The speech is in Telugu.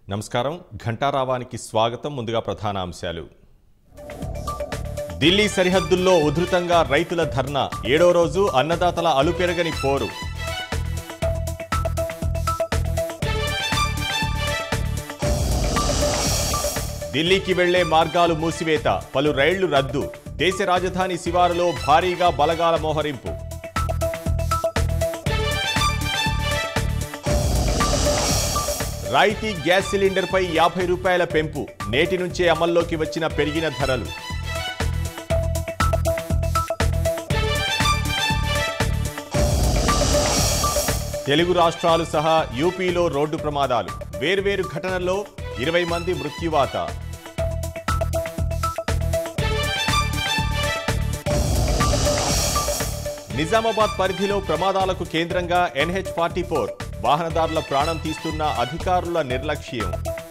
నమస్కారం ఘంటారావానికి స్వాగతం ముందుగా ప్రధాన అంశాలు ఢిల్లీ సరిహద్దుల్లో ఉధృతంగా రైతుల ధర్నా ఏడో రోజు అన్నదాతల అలుపెరగని పోరు ఢిల్లీకి వెళ్లే మార్గాలు మూసివేత పలు రైళ్లు రద్దు దేశ రాజధాని శివారులో భారీగా బలగాల మోహరింపు రాయితీ గ్యాస్ సిలిండర్పై యాభై రూపాయల పెంపు నేటి నుంచే అమల్లోకి వచ్చిన పెరిగిన ధరలు తెలుగు రాష్ట్రాలు సహా యూపీలో రోడ్డు ప్రమాదాలు వేర్వేరు ఘటనల్లో ఇరవై మంది మృత్యువాత నిజామాబాద్ పరిధిలో ప్రమాదాలకు కేంద్రంగా ఎన్హెచ్ ఫార్టీ ఫోర్ వాహనదారుల ప్రాణం తీస్తున్న అధికారుల నిర్లక్ష్యం